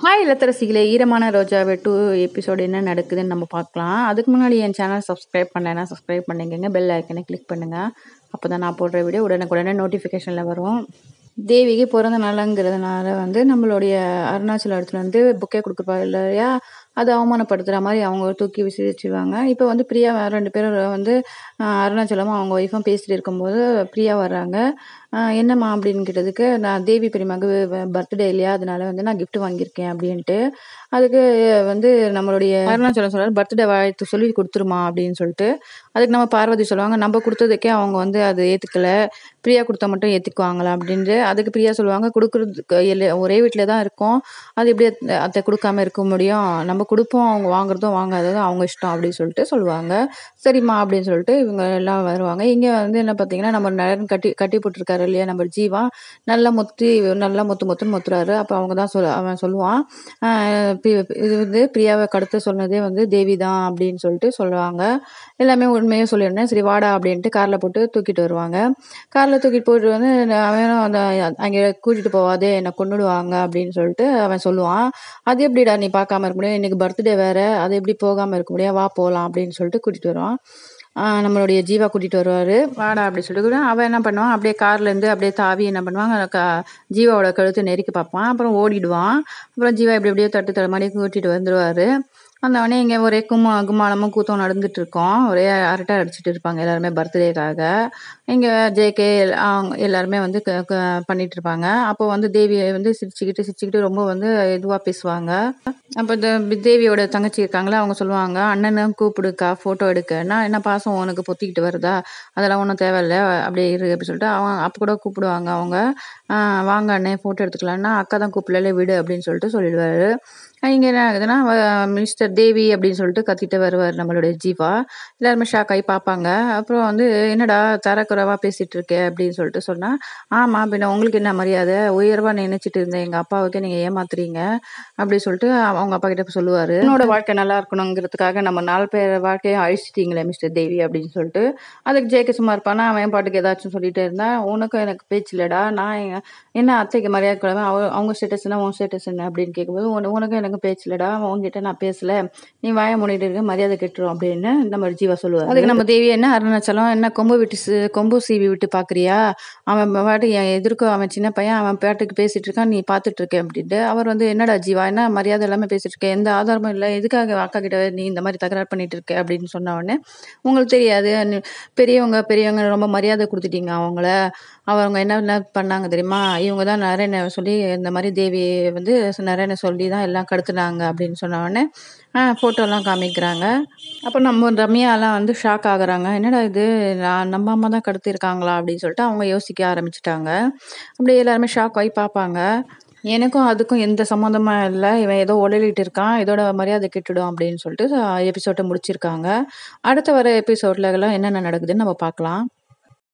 hi இல்லத்தரசிகளே ஈரமான Rojave two episode என்ன நடக்குதுன்னு நம்ம பார்க்கலாம் அதுக்கு முன்னாடி என் சேனல் சப்ஸ்கிரைப் பண்ணலைன்னா சப்ஸ்கிரைப் பண்ணிக்கங்க பெல் ஐக்கனை கிளிக் பண்ணுங்கள் அப்போ தான் நான் போடுற வீடியோ உடனுக்குடனே நோட்டிஃபிகேஷனில் வரும் தேவிக்கு பிறந்த நாளுங்கிறதுனால வந்து நம்மளுடைய அருணாச்சல இடத்துல வந்து புக்கே கொடுக்குறப்பா இல்லையா அதை அவமானப்படுத்துகிற மாதிரி அவங்க தூக்கி விசிரிச்சுவாங்க இப்போ வந்து பிரியா ரெண்டு பேரும் வந்து ஆஹ், அருணாச்சலமும் அவங்க ஒய்ஃபும் பேசிட்டு இருக்கும்போது பிரியா வர்றாங்க ஆஹ், என்னம்மா அப்படின்னு கேட்டதுக்கு நான் தேவி பெரியமாக்கு பர்த்டே இல்லையா அதனால வந்து நான் gift வாங்கியிருக்கேன் அப்படின்ட்டு அதுக்கு வந்து நம்மளுடைய அருணாச்சலம் சொல்றாரு பர்த்டே வாழ்த்து சொல்லி கொடுத்துருமா அப்படின்னு சொல்லிட்டு அதுக்கு நம்ம பார்வதி சொல்லுவாங்க நம்ம கொடுத்ததுக்கே அவங்க வந்து அது ஏற்றுக்கல பிரியா கொடுத்தா மட்டும் ஏற்றுக்குவாங்களா அப்படின்ட்டு அதுக்கு பிரியா சொல்லுவாங்க கொடுக்குறதுக்கு எல்லா- ஒரே வீட்டில் தான் இருக்கோம் அது எப்படி அத்த- அத்தை கொடுக்காம இருக்க முடியும் நம்ம கொடுப்போம் அவங்க வாங்குறதும் வாங்காததும் அவங்க இஷ்டம் அப்படின்னு சொல்லிட்டு சொல்லுவாங்க சரிம்மா அப்படின்னு சொல்லிட்டு இவங்க எல்லாம் வருவாங்க இங்கே வந்து என்ன பார்த்தீங்கன்னா நம்ம நரன் கட்டி கட்டி போட்டிருக்காரு இல்லையா நம்ம ஜீவா நல்லா முத்தி நல்லா முத்து முத்துன்னு முத்துறாரு அப்போ அவங்க தான் சொல் அவன் சொல்லுவான் ஆஹ் பி- இது வந்து பிரியாவை கடத்த சொன்னதே வந்து தேவி தான் அப்படின்னு சொல்லிட்டு சொல்லுவாங்க எல்லாமே உண்மையாக சொல்லிடுறேன் சரி வாடா அப்படின்ட்டு காரில் போட்டு தூக்கிட்டு வருவாங்க காரில் தூக்கிட்டு போயிட்டு வந்து அவனும் அந்த அங்கே கூட்டிகிட்டு போவாதே என்னை கொன்னுடுவாங்க அப்படின்னு சொல்லிட்டு அவன் சொல்லுவான் அது எப்படிடா நீ பார்க்காம இருக்க முடியும் இன்னைக்கு பர்த்டே வேற அது எப்படி போகாமல் இருக்க முடியும் வா போகலாம் அப்படின்னு சொல்லிட்டு கூட்டிகிட்டு வருவான் ஆஹ் நம்மளுடைய ஜீவா கூட்டிகிட்டு வருவார் வாடா அப்படி சொல்லிட்டு கூட அவன் என்ன பண்ணுவான் அப்படியே கார்லேருந்து அப்படியே தாவி என்ன பண்ணுவாங்க க ஜீவாவோட கழுத்தை நெருக்கி பார்ப்பான் அப்புறம் ஓடிடுவான் அப்புறம் ஜீவா இப்படி எப்படியோ தட்டு தடுமாடி கூட்டிகிட்டு வந்துடுவார் வந்தவொடனே இங்கே ஒரே கும்மா கும்மாளமும் கூத்தம் நடந்துட்டு இருக்கோம் ஒரே அரட்டை அடிச்சிட்டு இருப்பாங்க எல்லாருமே பர்த்டேக்காக இங்கே ஜேகே அவங்க எல்லாருமே வந்து க- க- பண்ணிட்டு இருப்பாங்க அப்போ வந்து தேவி வந்து சிரிச்சுக்கிட்டு சிரிச்சுக்கிட்டு ரொம்ப வந்து இதுவாக பேசுவாங்க அப்போ இந்த பி- தேவியோட தங்கச்சி இருக்காங்களா அவங்க சொல்லுவாங்க அண்ணனை கூப்பிடுக்கா ஃபோட்டோ எடுக்கன்னா என்ன பாசம் உனக்கு பொத்திக்கிட்டு வருதா அதெல்லாம் ஒன்றும் தேவையில்ல அப்படியே இரு அப்படி சொல்லிட்டு அவங்க அப்போ கூட கூப்பிடுவாங்க அவங்க "ஆஹ் வாங்க அண்ணே ஃபோட்டோ எடுத்துக்கலாம்னா அக்கா தான் கூப்பிடல விடு அப்படின்னு சொல்லிட்டு சொல்லிடுவாரு இங்கே என்ன ஆகுதுன்னா அவ- மிஸ்டர் தேவி அப்படின்னு சொல்லிட்டு கத்திட்டு வருவார் நம்மளுடைய ஜீவா எல்லாருமே ஷாக் ஆகி பார்ப்பாங்க அப்புறம் வந்து என்னடா தரக்குறைவா பேசிட்டு இருக்கே அப்படின்னு சொல்லிட்டு சொன்னா ஆமா பின்ன உங்களுக்கு என்ன மரியாதை உயர்வா நினைச்சிட்டு இருந்தேன் எங்க அப்பாவுக்கே நீங்க ஏமாத்துறீங்க அப்படி சொல்லிட்டு அவ- அவங்க அப்பா கிட்ட சொல்லுவாரு உன்னோட வாழ்க்கை நல்லா இருக்கணுங்கிறதுக்காக நம்ம நாலு பேர் வாழ்க்கையை அழிச்சிட்டீங்களே மிஸ்டர் தேவி அப்படின்னு சொல்லிட்டு அதுக்கு ஜேகே சும்மா இருப்பானா அவன் பாட்டுக்கு ஏதாச்சும் சொல்லிட்டே இருந்தா உனக்கும் எனக்கு பேச்சு இல்லடா நான் எங்க- என்ன அத்தைக்கு மரியாதை கிழமை அவ அவங்க ஸ்டேட்டஸ் என்ன உன் ஸ்டேட்டஸ் என்ன அப்படின்னு கேட்கும்போது உன- உனக்கும் எனக்கு பேச்சு இல்லடா உங்ககிட்ட நான் பேசல நீ வாய மூடிட்டு இருக்க மரியாதை கெட்டுரும் அப்படின்னு நம்ம ஜீவா சொல்லுவார் அதுக்கு நம்ம தேவி என்ன அருணாச்சலம் என்ன கொம்பு விட்டு சி- கொம்பு சீவி விட்டு பாக்குறியா அவன் பாட்டு என் எதிர்க்க அவன் சின்ன பையன் அவன் பாட்டுக்கு பேசிட்டு இருக்கான் நீ பார்த்துட்டு இருக்க அப்படின்ட்டு அவர் வந்து என்னடா ஜீவா என்ன மரியாதை இல்லாம பேசிட்டு இருக்க எந்த ஆதாரமும் இல்லை எதுக்காக அக்கா கிட்ட நீ இந்த மாதிரி தகராறு பண்ணிட்டு இருக்க அப்படின்னு சொன்ன உடனே உங்களுக்கு தெரியாது நீ- பெரியவங்க பெரியவங்க ரொம்ப மரியாதை கொடுத்துட்டீங்க அவங்கள அவங்க என்ன என்ன பண்ணாங்க தெரியுமா இவங்க தான் நரேனை சொல்லி இந்த மாதிரி தேவி வந்து நரேனை சொல்லி தான் எல்லாம் கடத்துனாங்க அப்படின்னு சொன்ன உடனே ஃபோட்டோலாம் காமிக்கிறாங்க அப்போ நம்ம ரம்யாலாம் வந்து ஷாக் ஆகுறாங்க என்னடா இது நான் நம்ம அம்மா தான் கடத்திருக்காங்களா அப்படின்னு சொல்லிட்டு அவங்க யோசிக்க ஆரம்பிச்சிட்டாங்க அப்படியே எல்லாருமே ஷாக் ஆகி பார்ப்பாங்க எனக்கும் அதுக்கும் எந்த சம்மந்தமும் இல்லை இவன் ஏதோ உடலிட்டு இருக்கான் இதோட மரியாதை கெட்டுடும் அப்படின்னு சொல்லிட்டு எபிசோட்டை முடிச்சிருக்காங்க அடுத்த வர எபிசோட்ல எல்லாம் என்னென்ன நடக்குதுன்னு நம்ம பார்க்கலாம்